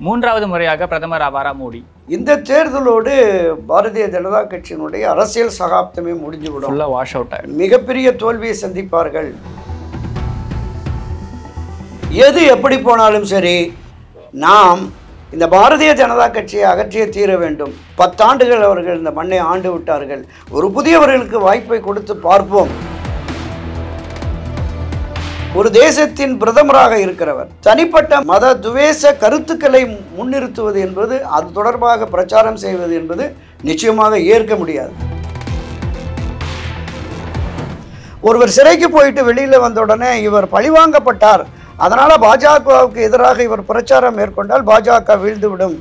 மூன்றாவது முறையாக பிரதமர் ஆவாரா மோடி இந்த தேர்தலோடு பாரதிய ஜனதா கட்சியினுடைய அரசியல் சகாப்தமே முடிஞ்சுவிடும் ஃபுல்லாக வாஷ் அவுட் ஆகிடும் மிகப்பெரிய தோல்வியை சந்திப்பார்கள் எது எப்படி போனாலும் சரி நாம் இந்த பாரதிய ஜனதா கட்சியை அகற்றிய தீர வேண்டும் பத்தாண்டுகள் அவர்கள் இந்த மண்ணை ஆண்டு விட்டார்கள் ஒரு புதியவர்களுக்கு வாய்ப்பை கொடுத்து பார்ப்போம் ஒரு தேசத்தின் பிரதமராக இருக்கிறவர் தனிப்பட்ட மத துவேஷ கருத்துக்களை முன்னிறுத்துவது என்பது அது தொடர்பாக பிரச்சாரம் செய்வது என்பது நிச்சயமாக ஏற்க முடியாது ஒருவர் சிறைக்கு போயிட்டு வெளியில் வந்த உடனே இவர் பழிவாங்கப்பட்டார் அதனால பாஜகவுக்கு எதிராக இவர் பிரச்சாரம் மேற்கொண்டால் பாஜக வீழ்ந்துவிடும்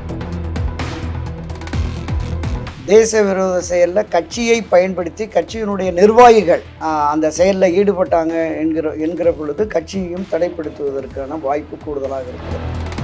தேச விரோத செயலில் கட்சியை பயன்படுத்தி கட்சியினுடைய நிர்வாகிகள் ஆஹ், அந்த செயலில் ஈடுபட்டாங்க என்கிற என்கிற பொழுது கட்சியையும் தடைப்படுத்துவதற்கான வாய்ப்பு கூடுதலாக இருக்கிறது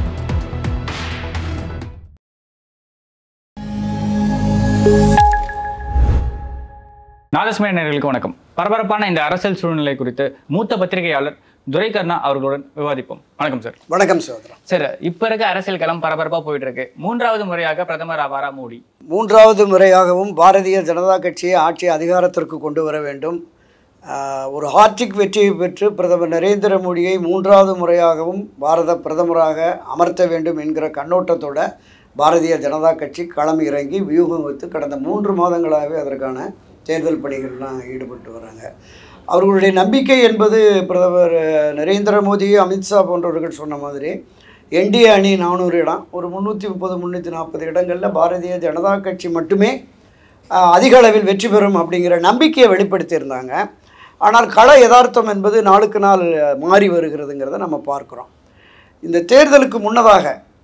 நாதஸ்மய நேயர்களுக்கு வணக்கம் பரபரப்பான இந்த அரசியல் சூழ்நிலை குறித்து மூத்த பத்திரிகையாளர் துரைகர்ணா அவர்களுடன் விவாதிப்போம் வணக்கம் சார் வணக்கம் சகோதரா சார் இப்போ இருக்க அரசியல் களம் பரபரப்பாக போயிட்டு இருக்கு மூன்றாவது முறையாக பிரதமர் ஆவாரா மோடி மூன்றாவது முறையாகவும் பாரதிய ஜனதா கட்சியை ஆட்சி அதிகாரத்திற்கு கொண்டு வர வேண்டும் ஆஹ், ஒரு ஹார்டிக் வெற்றியை பெற்று பிரதமர் நரேந்திர மோடியை மூன்றாவது முறையாகவும் பாரத பிரதமராக அமர்த்த வேண்டும் என்கிற கண்ணோட்டத்தோட பாரதிய ஜனதா கட்சி களம் இறங்கி வியூகம் வைத்து கடந்த மூன்று மாதங்களாகவே அதற்கான தேர்தல் பணிகள்லாம் ஈடுபட்டு வராங்க அவர்களுடைய நம்பிக்கை என்பது பிரதமர் அஹ், நரேந்திர மோடி அமித்ஷா போன்றவர்கள் சொன்ன மாதிரி என்டிஏ அணி நானூறு இடம் ஒரு முந்நூற்றி முப்பது முந்நூற்றி நாற்பது இடங்களில் பாரதிய ஜனதா கட்சி மட்டுமே அஹ், அதிக அளவில் வெற்றி பெறும் அப்படிங்கிற நம்பிக்கையை வெளிப்படுத்தியிருந்தாங்க ஆனால் கள யதார்த்தம் என்பது நாளுக்கு நாள் மாறி வருகிறதுங்கிறத நம்ம பார்க்குறோம் இந்த தேர்தலுக்கு முன்னதாக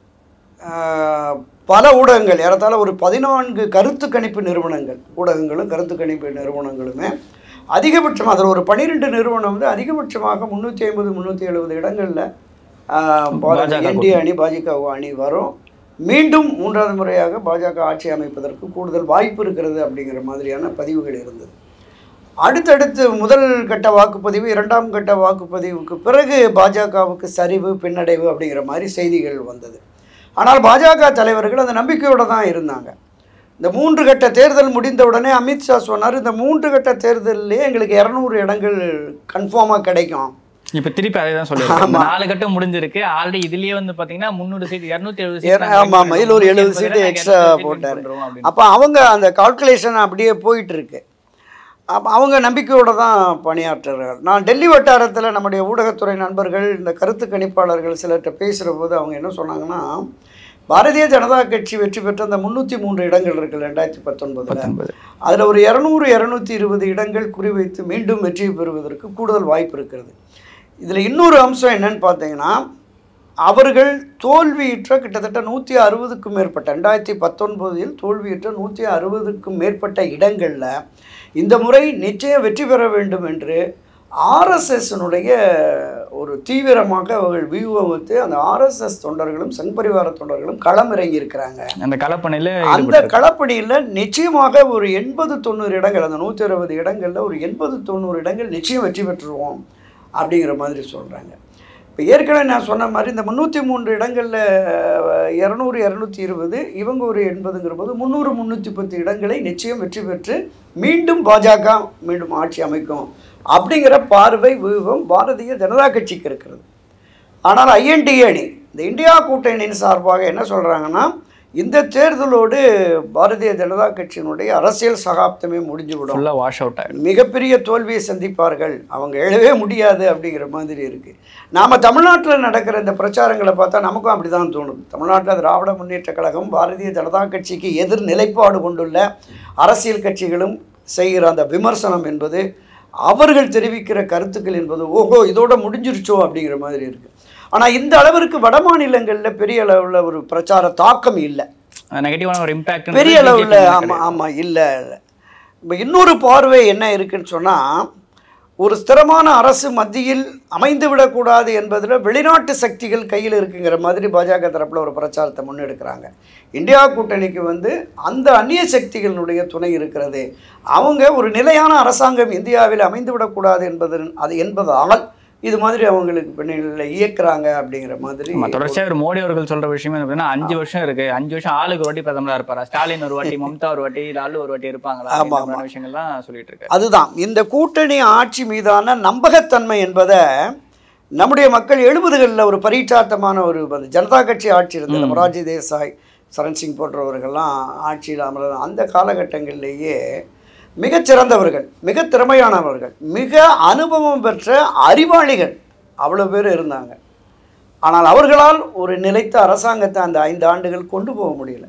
ஆஹ், பல ஊடகங்கள் ஏறத்தாழ ஒரு பதினான்கு கருத்து கணிப்பு நிறுவனங்கள் ஊடகங்களும் கருத்து கணிப்பு நிறுவனங்களுமே அதிகபட்சம் அதில் ஒரு பன்னிரெண்டு நிறுவனம் வந்து அதிகபட்சமாக முந்நூற்றி ஐம்பது முந்நூற்றி எழுபது இடங்களில் பாஜக என்டிஏ அணி பாஜக அணி வரும் மீண்டும் மூன்றாவது முறையாக பாஜக ஆட்சி அமைப்பதற்கு கூடுதல் வாய்ப்பு இருக்கிறது அப்படிங்கிற மாதிரியான பதிவுகள் இருந்தது அடுத்தடுத்து முதல் கட்ட வாக்குப்பதிவு இரண்டாம் கட்ட வாக்குப்பதிவுக்கு பிறகு பாஜகவுக்கு சரிவு பின்னடைவு அப்படிங்கிற மாதிரி செய்திகள் வந்தது ஆனால் பாஜக தலைவர்கள் அந்த நம்பிக்கையோடு தான் இருந்தாங்க இந்த மூன்று கட்ட தேர்தல் முடிந்த உடனே அமித்ஷா சொன்னார் இந்த மூன்று கட்ட தேர்தல்லே எங்களுக்கு இரநூறு இடங்கள் கன்ஃபார்மாக கிடைக்கும் இப்போ திருப்பி அதே தான் சொல்லியிருக்காங்க இந்த நாலு கட்டம் முடிஞ்சிருக்கு ஆல்ரெடி இதுலயே வந்து பாத்தீங்கன்னா முந்நூறு சீட் இருநூத்தி எழுபது ஏற- ஆமா, ஆமா. இதுல ஒரு 70 seat extra போட்டாரு. போட்டாரு அப்போ அவங்க அந்த கால்குலேஷன் அப்படியே போயிட்டு இருக்கு அப்போ அவங்க நம்பிக்கையோடு தான் பணியாற்றுறார்கள் நான் டெல்லி வட்டாரத்தில் நம்முடைய ஊடகத்துறை நண்பர்கள் இந்த கருத்து கணிப்பாளர்கள் சிலர்கிட்ட பேசுகிற போது அவங்க என்ன சொன்னாங்கன்னா பாரதிய ஜனதா கட்சி வெற்றி பெற்ற அந்த முந்நூற்றி மூன்று இடங்கள் இருக்கு ரெண்டாயிரத்தி பத்தொன்பதில் பத்தொன்பது அதில் ஒரு இரநூறு இரநூத்தி இருபது இடங்கள் குறிவைத்து மீண்டும் வெற்றி பெறுவதற்கு கூடுதல் வாய்ப்பு இருக்கிறது இதில் இன்னொரு அம்சம் என்னன்னு பார்த்தீங்கன்னா அவர்கள் தோல்வியுற்ற கிட்டத்தட்ட நூற்றி அறுபதுக்கும் மேற்பட்ட ரெண்டாயிரத்தி பத்தொன்பதில் தோல்வியுற்ற நூற்றி அறுபதுக்கும் மேற்பட்ட இடங்களில் இந்த முறை நிச்சயம் வெற்றி பெற வேண்டும் என்று ஆர்எஸ்எஸ்னுடைய ஒரு தீவிரமாக அவர்கள் வியூகம் வைத்து அந்த ஆர்எஸ்எஸ் தொண்டர்களும் சங் பரிவார தொண்டர்களும் களம் இறங்கி இருக்கிறாங்க அந்த கலப்பணியில அந்த களப்பணியில் நிச்சயமாக ஒரு எண்பது தொண்ணூறு இடங்கள் அந்த நூற்றி அறுபது இடங்களில் ஒரு எண்பது தொண்ணூறு இடங்கள் நிச்சயம் வெற்றி பெற்றுருவோம் அப்படிங்கிற மாதிரி சொல்கிறாங்க இப்போ ஏற்கனவே நான் சொன்ன மாதிரி இந்த முந்நூற்றி மூன்று இடங்களில் இரநூறு இரநூத்தி இருபது இவங்க ஒரு எண்பதுங்கிற போது முந்நூறு முந்நூற்றி பத்து இடங்களை நிச்சயம் வெற்றி பெற்று மீண்டும் பாஜக மீண்டும் ஆட்சி அமைக்கும் அப்படிங்கிற பார்வை வியூகம் பாரதிய ஜனதா கட்சிக்கு இருக்கிறது ஆனால் ஐஎன்டிஏ அணி இந்த இந்தியா கூட்டணியின் சார்பாக என்ன சொல்கிறாங்கன்னா இந்த தேர்தலோடு பாரதிய ஜனதா கட்சியினுடைய அரசியல் சகாப்தமே முடிஞ்சுவிடும் ஃபுல்லா வாஷ் அவுட் ஆயிடும் மிகப்பெரிய தோல்வியை சந்திப்பார்கள் அவங்க எழவே முடியாது அப்படிங்கிற மாதிரி இருக்குது நாம் தமிழ்நாட்டில் நடக்கிற இந்த பிரச்சாரங்களை பார்த்தா நமக்கும் அப்படி தான் தோணுது தமிழ்நாட்டில் திராவிட முன்னேற்ற கழகம் பாரதிய ஜனதா கட்சிக்கு எதிர் நிலைப்பாடு கொண்டுள்ள அரசியல் கட்சிகளும் செய்கிற அந்த விமர்சனம் என்பது அவர்கள் தெரிவிக்கிற கருத்துக்கள் என்பது ஓஹோ இதோட முடிஞ்சிருச்சோ அப்படிங்கிற மாதிரி இருக்குது ஆனால் இந்த அளவிற்கு வட மாநிலங்களில் பெரிய அளவில் ஒரு பிரச்சார தாக்கம் இல்லை நெகட்டிவான ஒரு இம்பாக்ட் பெரிய அளவில் ஆமாம் ஆமாம் இல்லை இப்போ இன்னொரு பார்வை என்ன இருக்குன்னு சொன்னால் ஒரு ஸ்திரமான அரசு மத்தியில் அமைந்து விடக்கூடாது என்பதில் வெளிநாட்டு சக்திகள் கையில் இருக்குங்கிற மாதிரி பாஜக தரப்பில் ஒரு பிரச்சாரத்தை முன்னெடுக்கிறாங்க இந்தியா கூட்டணிக்கு வந்து அந்த அந்நிய சக்திகளினுடைய துணை இருக்கிறது அவங்க ஒரு நிலையான அரசாங்கம் இந்தியாவில் அமைந்து விடக்கூடாது என்பது அது என்பதால் இது மாதிரி அவங்களுக்கு பின்னணியில் இயக்குறாங்க அப்படிங்கிற மாதிரி ஆமா தொடர்ச்சியா ஒரு மோடி அவர்கள் சொல்ற விஷயம் என்ன அப்படின்னா அஞ்சு வருஷம் இருக்கு அஞ்சு வருஷம் ஆளுக்கு ஒரு வாட்டி பிரதமரா இருப்பாரா ஸ்டாலின் ஒரு வாட்டி மம்தா ஒரு வாட்டி லாலு ஒரு வாட்டி இருப்பாங்களா ஆமா, இந்த ஆமா. மாதிரியான விஷயங்கள்லாம் சொல்லிட்டு இருக்காரு அதுதான் இந்த கூட்டணி ஆட்சி மீதான நம்பகத்தன்மை என்பதை நம்முடைய மக்கள் எழுபதுகளில் ஒரு பரீட்சார்த்தமான ஒரு அந்த ஜனதா கட்சி ஆட்சி இருந்தது மொரார்ஜி தேசாய் சரண் சிங் போன்றவர்கள்லாம் ஆட்சியில் அமர அந்த காலகட்டங்களிலேயே மிகச்சிறந்தவர்கள் மிக திறமையானவர்கள் மிக அனுபவம் பெற்ற அறிவாளிகள் அவ்வளோ பேர் இருந்தாங்க ஆனால் அவர்களால் ஒரு நிலைத்த அரசாங்கத்தை அந்த ஐந்து ஆண்டுகள் கொண்டு போக முடியல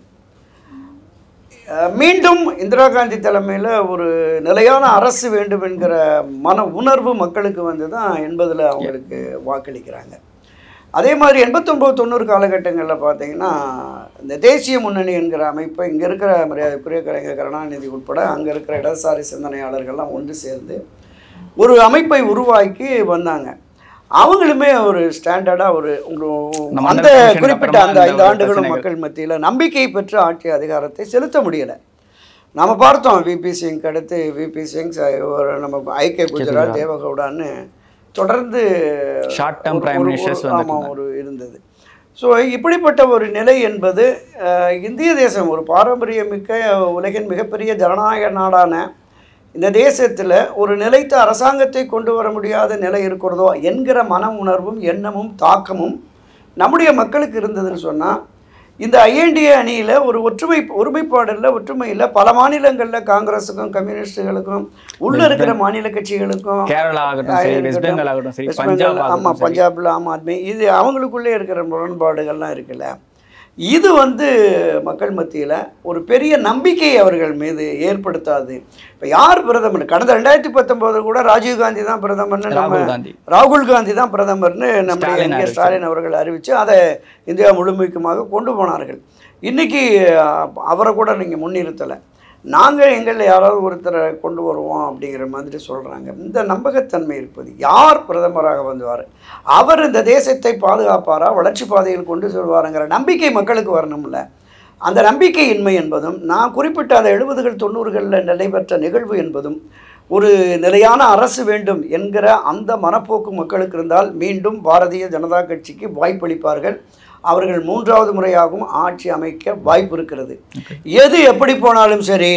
அஹ் மீண்டும் இந்திரா காந்தி தலைமையில் ஒரு நிலையான அரசு வேண்டும் என்கிற மன உணர்வு மக்களுக்கு வந்து தான் எண்பதில் அவங்களுக்கு வாக்களிக்கிறாங்க அதே மாதிரி எண்பத்தொம்போது தொண்ணூறு காலகட்டங்களில் பார்த்தீங்கன்னா இந்த தேசிய முன்னணி என்கிற அமைப்பை இங்கே இருக்கிற மரியாதைக்குரிய கலைஞர் கருணாநிதி உட்பட அங்கே இருக்கிற இடதுசாரி சிந்தனையாளர்கள்லாம் ஒன்று சேர்ந்து ஒரு அமைப்பை உருவாக்கி வந்தாங்க அவங்களுமே ஒரு ஸ்டாண்டர்டாக ஒரு ஒரு- நம்ம அந்த அந்த election குறிப்பிட்ட அப்புறமா அந்த அந்த ஐந்து ஒரு ஆண்டுகளும் பிரச்சனைகள். மக்கள் மத்தியில் நம்பிக்கை பெற்று ஆட்சி அதிகாரத்தை செலுத்த முடியலை நம்ம பார்த்தோம் விபி சிங் அடுத்து விபி சிங் ச- ஒரு நம்ம ஐக்கிய குஜராத் தேவகவுடான்னு தொடர்ந்து ஷார்ட் டேர்ம் ஒரு- பிரைம் ஒரு- மினிஸ்டர்ஸ் ஒரு- வந்து ஆமாம் ஒரு இருந்தது ஸோ இப்படிப்பட்ட ஒரு நிலை என்பது அஹ், இந்திய தேசம் ஒரு பாரம்பரியமிக்க உலகின் மிகப்பெரிய ஜனநாயக நாடான இந்த தேசத்தில் ஒரு நிலைத்த அரசாங்கத்தை கொண்டு வர முடியாத நிலை இருக்கிறதோ என்கிற மன உணர்வும் எண்ணமும் தாக்கமும் நம்முடைய மக்களுக்கு இருந்ததுன்னு சொன்னால் இந்த ஐஎன்டிஏ அணியில் ஒரு ஒற்றுமை ஒருமைப்பாடு இல்லை ஒற்றுமை இல்லை பல மாநிலங்களில் காங்கிரஸுக்கும் கம்யூனிஸ்டுகளுக்கும் உள்ள இருக்கிற மாநில கட்சிகளுக்கும் கேரளா ஆகட்டும் சரி வெஸ்ட் பெங்கால் ஆகட்டும் சரி வெஸ்ட் பஞ்சாப் பெங்கால் ஆமாம் ஆகட்டும் சரி பஞ்சாபில் ஆம் ஆத்மி இது அவங்களுக்குள்ளே இருக்கிற முரண்பாடுகள்லாம் இருக்குல்ல இது வந்து மக்கள் மத்தியில் ஒரு பெரிய நம்பிக்கையை அவர்கள் மீது ஏற்படுத்தாது இப்போ யார் பிரதமர் கடந்த ரெண்டாயிரத்தி பத்தொம்போது கூட ராஜீவ் காந்தி தான் பிரதமர்னு நம்ம ராகுல் காந்தி ராகுல் காந்தி தான் பிரதமர்னு நம்முடைய ஸ்டாலின் எங்கே அறிவிச்சார். ஸ்டாலின் அவர்கள் அறிவித்து அதை இந்தியா முழுமைக்குமாக கொண்டு போனார்கள் இன்னைக்கு அஹ், அவரை கூட நீங்கள் முன்னிறுத்தலை நாங்கள் எங்களில் யாராவது ஒருத்தரை கொண்டு வருவோம் அப்படிங்கிற மாதிரி சொல்கிறாங்க இந்த நம்பகத்தன்மை இருப்பது யார் பிரதமராக வந்தார் அவர் இந்த தேசத்தை பாதுகாப்பாரா வளர்ச்சி பாதையில் கொண்டு செல்வாருங்கிற நம்பிக்கை மக்களுக்கு வரணும்ல அந்த நம்பிக்கையின்மை என்பதும் நான் குறிப்பிட்ட அந்த எழுபதுகள் தொண்ணூறுகளில் நடைபெற்ற நிகழ்வு என்பதும் ஒரு நிலையான அரசு வேண்டும் என்கிற அந்த மனப்போக்கு மக்களுக்கு இருந்தால் மீண்டும் பாரதிய ஜனதா கட்சிக்கு வாய்ப்பளிப்பார்கள் அவர்கள் மூன்றாவது முறையாகவும் ஆட்சி அமைக்க வாய்ப்பு இருக்கிறது எது எப்படி போனாலும் சரி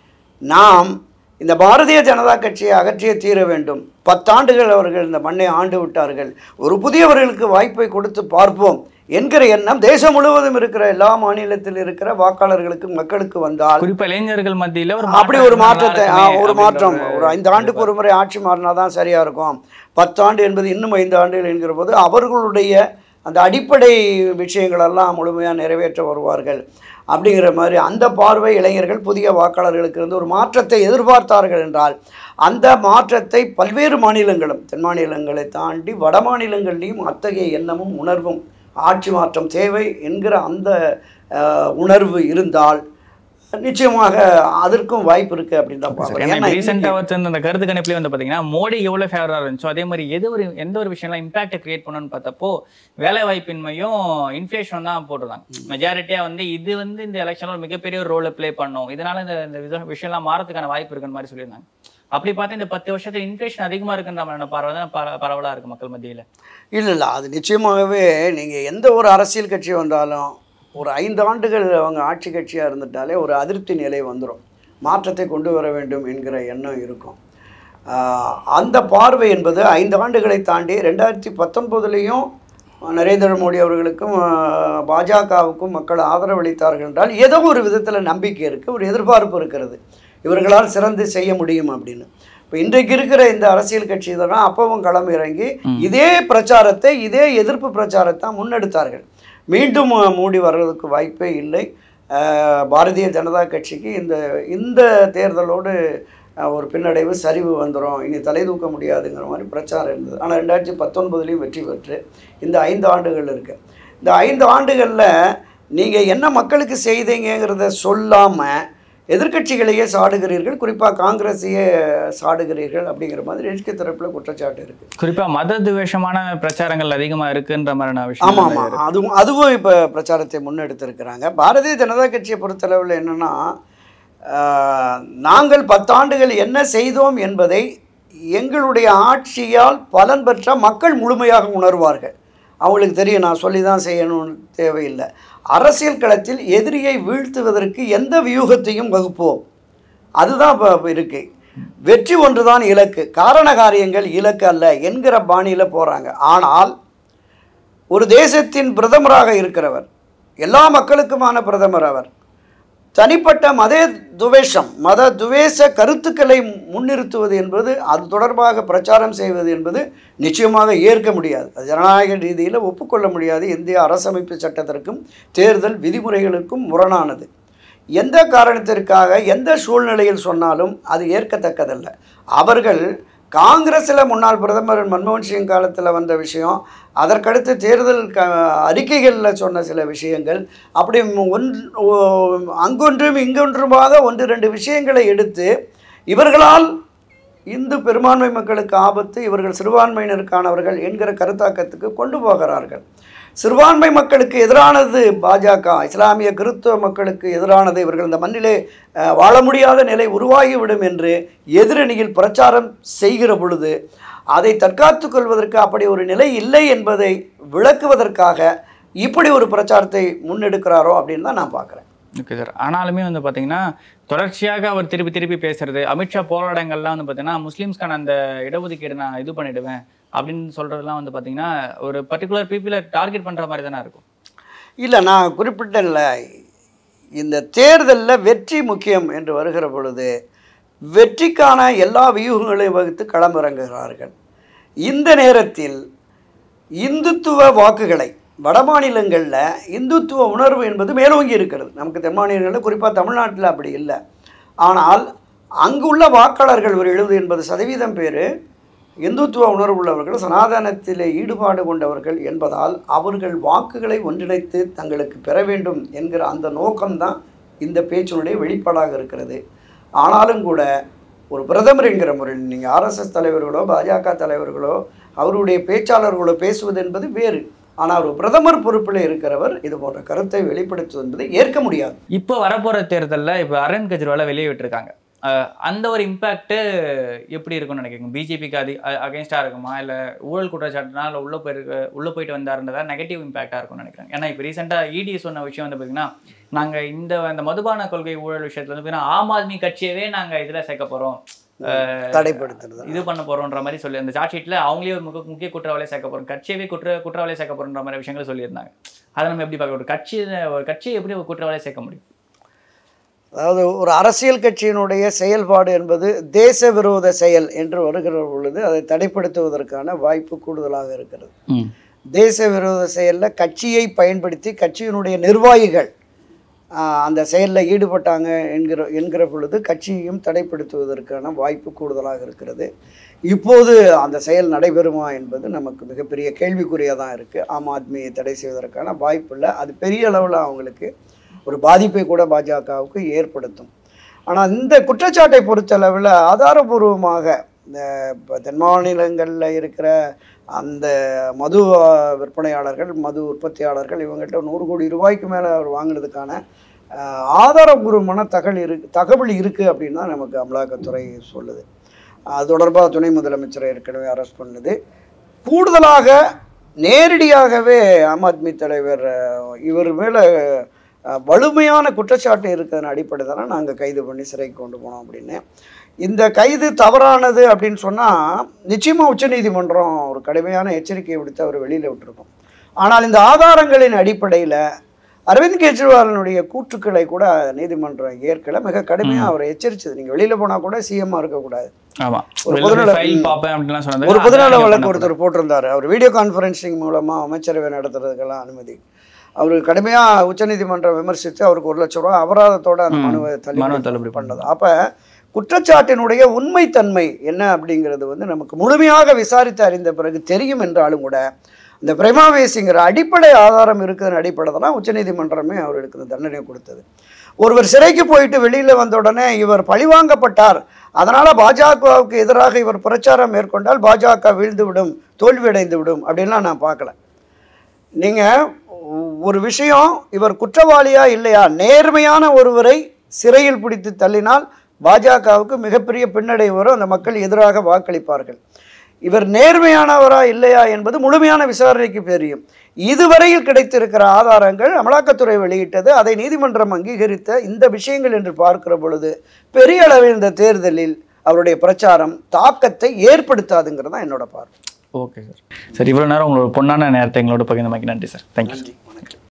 நாம் இந்த பாரதிய ஜனதா கட்சியை அகற்றியே தீர வேண்டும் பத்தாண்டுகள் அவர்கள் இந்த மண்ணை ஆண்டு விட்டார்கள் ஒரு புதியவர்களுக்கு வாய்ப்பை கொடுத்து பார்ப்போம் என்கிற எண்ணம் தேசம் முழுவதும் இருக்கிற எல்லா மாநிலத்தில் இருக்கிற வாக்காளர்களுக்கு மக்களுக்கு வந்தால் குறிப்பா இளைஞர்கள் மத்தியில ஒரு அப்படி ஒரு மாற்றத்தை ஆ, ஒரு அப்படின்ற மாற்றம் ஒரு- ஒரு ஐந்து ஆண்டுக்கு ஒரு முறை ஆட்சி மாறினா தான் சரியா இருக்கும் பத்தாண்டு என்பது இன்னும் ஐந்து ஆண்டுகள் என்கிற போது அவர்களுடைய அந்த அடிப்படை விஷயங்களெல்லாம் முழுமையாக நிறைவேற்ற வருவார்கள் அப்படிங்கிற மாதிரி அந்த பார்வை இளைஞர்கள் புதிய வாக்காளர்களுக்கு இருந்து ஒரு மாற்றத்தை எதிர்பார்த்தார்கள் என்றால் அந்த மாற்றத்தை பல்வேறு மாநிலங்களும் தென் மாநிலங்களை தாண்டி வட மாநிலங்கள்லேயும் அத்தகைய எண்ணமும் உணர்வும் ஆட்சி மாற்றம் தேவை என்கிற அந்த அஹ், உணர்வு இருந்தால் நிச்சயமாக அதற்கும் வாய்ப்பு இருக்கு அப்படின்னு தான் பார்க்குறேன் ஏன்னா ஏன்னா ரீசெண்டா வச்சிருந்த அந்த கருத்து கணிப்புலயே வந்து பாத்தீங்கன்னா மோடி எவ்வளவு ஃபேவரா இருந்துச்சோ அதே மாதிரி எது ஒரு எந்த ஒரு விஷயம்லாம் இம்பாக்ட் கிரியேட் பண்ணணும்னு பார்த்தப்போ வேலை வாய்ப்பின்மையும் இன்ஃபிளேஷன் தான் போட்டிருந்தாங்க மெஜாரிட்டியா வந்து இது வந்து இந்த எலெக்ஷன்ல ஒரு மிகப்பெரிய ஒரு ரோலை ப்ளே பண்ணும் இதனால இந்த இந்த விஷயம் விஷயம்லாம் மாறதுக்கான வாய்ப்பு இருக்குன்னு மாதிரி சொல்லியிருந்தாங்க அப்படி பார்த்தா இந்த பத்து வருஷத்துல இன்ஃபிளேஷன் அதிகமா இருக்குன்ற மாதிரியான பார்வை தான் பர- பரவலா இருக்கு மக்கள் மத்தியில இல்லை இல்லை அது நிச்சயமாகவே நீங்கள் எந்த ஒரு அரசியல் கட்சி வந்தாலும் ஒரு ஐந்து ஆண்டுகள் அவங்க ஆட்சி கட்சியாக இருந்துட்டாலே ஒரு அதிருப்தி நிலை வந்துடும் மாற்றத்தை கொண்டு வர வேண்டும் என்கிற எண்ணம் இருக்கும் ஆஹ் அந்த பார்வை என்பது ஐந்து ஆண்டுகளை தாண்டி ரெண்டாயிரத்தி பத்தொன்பதுலேயும் நரேந்திர மோடி அவர்களுக்கும் ஆஹ், பாஜகவுக்கும் மக்கள் ஆதரவளித்தார்கள் என்றால் ஏதோ ஒரு விதத்தில் நம்பிக்கை இருக்குது ஒரு எதிர்பார்ப்பு இருக்கிறது இவர்களால் சிறந்து செய்ய முடியும் அப்படின்னு இப்போ இன்றைக்கு இருக்கிற இந்த அரசியல் கட்சி தான் அப்பவும் களம் இறங்கி இதே பிரச்சாரத்தை இதே எதிர்ப்பு பிரச்சாரத்தை முன்னெடுத்தார்கள் மீண்டும் அஹ், மூடி வர்றதுக்கு வாய்ப்பே இல்லை அஹ், பாரதிய ஜனதா கட்சிக்கு இந்த இந்த தேர்தலோடு அஹ், ஒரு பின்னடைவு சரிவு வந்துடும் இனி தலை தூக்க முடியாதுங்கிற மாதிரி பிரச்சாரம் இருந்தது ஆனால் ரெண்டாயிரத்தி பத்தொன்பதுலேயும் வெற்றி பெற்று இந்த ஐந்து ஆண்டுகள் இருக்குது இந்த ஐந்து ஆண்டுகளில் நீங்கள் என்ன மக்களுக்கு செய்தீங்கிறத சொல்லாமல் எதிர்க்கட்சிகளையே சாடுகிறீர்கள் குறிப்பாக காங்கிரஸையே சாடுகிறீர்கள் அப்படிங்கிற மாதிரி எதிர்க்க தரப்பில் குற்றச்சாட்டு இருக்குது குறிப்பா மத துவேஷமான பிரச்சாரங்கள் அதிகமா இருக்குன்ற மாதிரியான விஷயம் ஆமாம் ஆமாம் அதுவும் அதுவும் இப்போ பிரச்சாரத்தை முன்னெடுத்திருக்கிறாங்க பாரதிய ஜனதா கட்சியை பொறுத்தளவில் என்னென்னா நாங்கள் பத்தாண்டுகள் என்ன செய்தோம் என்பதை எங்களுடைய ஆட்சியால் பலன் பெற்ற மக்கள் முழுமையாக உணர்வார்கள் அவங்களுக்கு தெரியும் நான் சொல்லி தான் செய்யணும்னு தேவையில்லை அரசியல் களத்தில் எதிரியை வீழ்த்துவதற்கு எந்த வியூகத்தையும் வகுப்போம் அதுதான் இப்போ இருக்கு வெற்றி ஒன்றுதான் இலக்கு காரண காரியங்கள் இலக்கு அல்ல என்கிற பாணியில் போகிறாங்க ஆனால் ஒரு தேசத்தின் பிரதமராக இருக்கிறவர் எல்லா மக்களுக்குமான பிரதமர் அவர் தனிப்பட்ட மத துவேஷம் மத துவேஷ கருத்துக்களை முன்னிறுத்துவது என்பது அது தொடர்பாக பிரச்சாரம் செய்வது என்பது நிச்சயமாக ஏற்க முடியாது அது ஜனநாயக ரீதியில் ஒப்புக்கொள்ள முடியாது இந்திய அரசமைப்பு சட்டத்திற்கும் தேர்தல் விதிமுறைகளுக்கும் முரணானது எந்த காரணத்திற்காக எந்த சூழ்நிலையில் சொன்னாலும் அது ஏற்கத்தக்கதல்ல அவர்கள் காங்கிரஸில் முன்னாள் பிரதமர் மன்மோகன் சிங் காலத்தில் வந்த விஷயம் அதற்கடுத்து தேர்தல் க அறிக்கைகளில் சொன்ன சில விஷயங்கள் அப்படி ஒன் ஓ- அங்கொன்றும் இங்கொன்றுமாக ஒன்று ரெண்டு விஷயங்களை எடுத்து இவர்களால் இந்து பெரும்பான்மை மக்களுக்கு ஆபத்து இவர்கள் சிறுபான்மையினருக்கானவர்கள் என்கிற கருத்தாக்கத்துக்கு கொண்டு போகிறார்கள் சிறுபான்மை மக்களுக்கு எதிரானது பாஜக இஸ்லாமிய கிறிஸ்துவ மக்களுக்கு எதிரானது இவர்கள் இந்த மண்ணிலே அஹ், வாழ முடியாத நிலை உருவாகிவிடும் என்று எதிரணியில் பிரச்சாரம் செய்கிற பொழுது அதை தற்காத்துக் கொள்வதற்கு அப்படி ஒரு நிலை இல்லை என்பதை விளக்குவதற்காக இப்படி ஒரு பிரச்சாரத்தை முன்னெடுக்கிறாரோ அப்படின்னு தான் நான் பார்க்குறேன் ஓகே சார் ஆனாலுமே வந்து பார்த்தீங்கன்னா தொடர்ச்சியாக அவர் திருப்பி திருப்பி பேசுறது அமித்ஷா போராட்டங்கள்லாம் வந்து பார்த்தீங்கன்னா முஸ்லீம்ஸ்க்கான அந்த இடஒதுக்கீடு நான் இது பண்ணிடுவேன் அப்படின்னு சொல்றதெல்லாம் வந்து பார்த்தீங்கன்னா ஒரு பர்டிகுலர் பீப்புளை டார்கெட் பண்ற மாதிரி தானே இருக்கும் இல்லை நான் குறிப்பிட்டல இந்த தேர்தலில் வெற்றி முக்கியம் என்று வருகிற பொழுது வெற்றிக்கான எல்லா வியூகங்களையும் வகுத்து களமிறங்குகிறார்கள் இந்த நேரத்தில் இந்துத்துவ வாக்குகளை வடமாநிலங்களில் இந்துத்துவ உணர்வு என்பது மேலோங்கி இருக்கிறது நமக்கு தென் மாநிலங்களில் குறிப்பாக தமிழ்நாட்டில் அப்படி இல்லை ஆனால் அங்குள்ள வாக்காளர்கள் ஒரு எழுபது எண்பது சதவீதம் பேர் இந்துத்துவ உணர்வு உள்ளவர்கள் சனாதனத்திலே ஈடுபாடு கொண்டவர்கள் என்பதால் அவர்கள் வாக்குகளை ஒன்றிணைத்து தங்களுக்கு பெற வேண்டும் என்கிற அந்த நோக்கம்தான் இந்த பேச்சினுடைய வெளிப்பாடாக இருக்கிறது ஆனாலும் கூட ஒரு பிரதமர் என்கிற முறையில் நீங்கள் ஆர்எஸ்எஸ் தலைவர்களோ பாஜக தலைவர்களோ அவருடைய பேச்சாளர்களோ பேசுவது என்பது வேறு ஆனால் ஒரு பிரதமர் பொறுப்பில் இருக்கிறவர் இது போன்ற கருத்தை வெளிப்படுத்துவது என்பதை ஏற்க முடியாது இப்போ வரப்போற தேர்தல்ல இப்போ அரவிந்த் கெஜ்ரிவாலை வெளியே விட்டுருக்காங்க அஹ் அந்த ஒரு இம்பாக்ட் எப்படி இருக்கும்னு நினைக்கிறீங்க பிஜேபிக்கு அது அகைன்ஸ்டா இருக்குமா இல்ல ஊழல் குற்றச்சாட்டுனால உள்ள போயிருக்கு உள்ள போயிட்டு வந்தாருன்றதா நெகட்டிவ் இம்பாக்டா இருக்கும்னு நினைக்கிறேன் ஏன்னா இப்போ ரீசெண்டா இடி சொன்ன விஷயம் வந்து பாத்தீங்கன்னா நாங்க இந்த அந்த மதுபான கொள்கை ஊழல் விஷயத்துல வந்து பாத்தீங்கன்னா ஆம் ஆத்மி கட்சியவே நாங்க இதுல சேர்க்க போறோம் அஹ் தடைப்படுத்துறது இது பண்ண போறோன்ற மாதிரி சொல்லி அந்த சார்ட் ஷீட்ல அவங்களே ஒரு முக முக்கிய குற்றவாளியை சேர்க்க போறோம் கட்சியவே குற்ற குற்றவாளியை சேர்க்க போறோன்ற மாதிரி விஷயங்களை சொல்லியிருந்தாங்க அதை நம்ம எப்படி பார்க்க ஒரு கட்சி ஒரு கட்சியை எப்படி ஒரு குற்றவாளியை சேர்க்க முடியும் அதாவது ஒரு அரசியல் கட்சியினுடைய செயல்பாடு என்பது தேச விரோத செயல் என்று வருகிற பொழுது அதை தடைப்படுத்துவதற்கான வாய்ப்பு கூடுதலாக இருக்கிறது தேச விரோத செயலில் கட்சியை பயன்படுத்தி கட்சியினுடைய நிர்வாகிகள் ஆஹ், அந்த செயலில் ஈடுபட்டாங்க என்கிற என்கிற பொழுது கட்சியையும் தடைப்படுத்துவதற்கான வாய்ப்பு கூடுதலாக இருக்கிறது இப்போது அந்த செயல் நடைபெறுமா என்பது நமக்கு மிகப்பெரிய கேள்விக்குறியாக தான் இருக்குது ஆம் ஆத்மியை தடை செய்வதற்கான வாய்ப்பு இல்லை அது பெரிய அளவில் அவங்களுக்கு ஒரு பாதிப்பை கூட பாஜகவுக்கு ஏற்படுத்தும் ஆனால் இந்த குற்றச்சாட்டை பொறுத்தளவில் ஆதாரபூர்வமாக இந்த இப்போ தென் மாநிலங்களில் இருக்கிற அந்த மது ஆஹ், விற்பனையாளர்கள் மது உற்பத்தியாளர்கள் இவங்ககிட்ட நூறு கோடி ரூபாய்க்கு மேலே அவர் வாங்கினதுக்கான ஆஹ், ஆதாரபூர்வமான தகவல் இருக்கு தகவல் இருக்குது அப்படின்னு தான் நமக்கு அமலாக்கத்துறை சொல்லுது அது தொடர்பாக துணை முதலமைச்சரை ஏற்கனவே அரெஸ்ட் பண்ணுது கூடுதலாக நேரடியாகவே ஆம் ஆத்மி தலைவர் அஹ், இவர் மேலே அஹ், வலிமையான குற்றச்சாட்டு இருக்கிறதன் அடிப்படை தானே நாங்கள் கைது பண்ணி சிறைக்கு கொண்டு போனோம் அப்படின்னு இந்த கைது தவறானது அப்படின்னு சொன்னால் நிச்சயமாக உச்சநீதிமன்றம் ஒரு கடுமையான எச்சரிக்கையை விடுத்து அவர் வெளியில் விட்டுருக்கும் ஆனால் இந்த ஆதாரங்களின் அடிப்படையில் அரவிந்த் கெஜ்ரிவாலினுடைய கூற்றுக்களை கூட நீதிமன்றம் ஏற்கல மிக கடுமையாக அவரை எச்சரிச்சது நீங்கள் வெளியில் போனால் கூட சிஎம்மாக இருக்கக்கூடாது ஆமா ஒரு ஒரு பொதுநல- ஃபைல் பார்ப்பேன் அப்படின்லாம் சொன்னது ஒரு பொதுநல வழக்கு ஒருத்தர் போட்டிருந்தார் அவர் வீடியோ கான்ஃபரன்சிங் மூலமாக அமைச்சரவை நடத்துறதுக்கெல்லாம் அனுமதி அவர் கடுமையாக உச்சநீதிமன்றம் விமர்சித்து அவருக்கு ஒரு லட்சம் ரூபாய் அபராதத்தோட அந்த மனுவை மனு தள்ளி தள்ளுபடி பண்ணது அப்போ குற்றச்சாட்டினுடைய உண்மைத்தன்மை என்ன அப்படிங்கிறது வந்து நமக்கு முழுமையாக விசாரித்து அறிந்த பிறகு தெரியும் என்றாலும் கூட இந்த பிரேமாவேசிங்கிற அடிப்படை ஆதாரம் இருக்கிற அடிப்படை தான் உச்சநீதிமன்றமே அவர்களுக்கு இந்த தண்டனை கொடுத்தது ஒருவர் சிறைக்கு போயிட்டு வெளியில் வந்த உடனே இவர் பழிவாங்கப்பட்டார் அதனால் பாஜகவுக்கு எதிராக இவர் பிரச்சாரம் மேற்கொண்டால் பாஜக வீழ்ந்துவிடும் தோல்வியடைந்து விடும் அப்படின்லாம் நான் பார்க்கல நீங்கள் ஒரு விஷயம் இவர் குற்றவாளியா இல்லையா நேர்மையான ஒருவரை சிறையில் பிடித்து தள்ளினால் பாஜகவுக்கு மிகப்பெரிய பின்னடைவு வரும் அந்த மக்கள் எதிராக வாக்களிப்பார்கள் இவர் நேர்மையானவரா இல்லையா என்பது முழுமையான விசாரணைக்கு தெரியும் இதுவரையில் கிடைத்திருக்கிற ஆதாரங்கள் அமலாக்கத்துறை வெளியிட்டது அதை நீதிமன்றம் அங்கீகரித்த இந்த விஷயங்கள் என்று பார்க்கிற பொழுது பெரிய அளவில் இந்த தேர்தலில் அவருடைய பிரச்சாரம் தாக்கத்தை ஏற்படுத்தாதுங்கிறது தான் என்னோட பார்வை ஓகே சார் சார் இவ்வளோ நேரம் உங்களோட பொன்னான நேரத்தை எங்களோட பகிர்ந்தமைக்கு நன்றி சார் தேங்க்யூ நன்றி வணக்கம்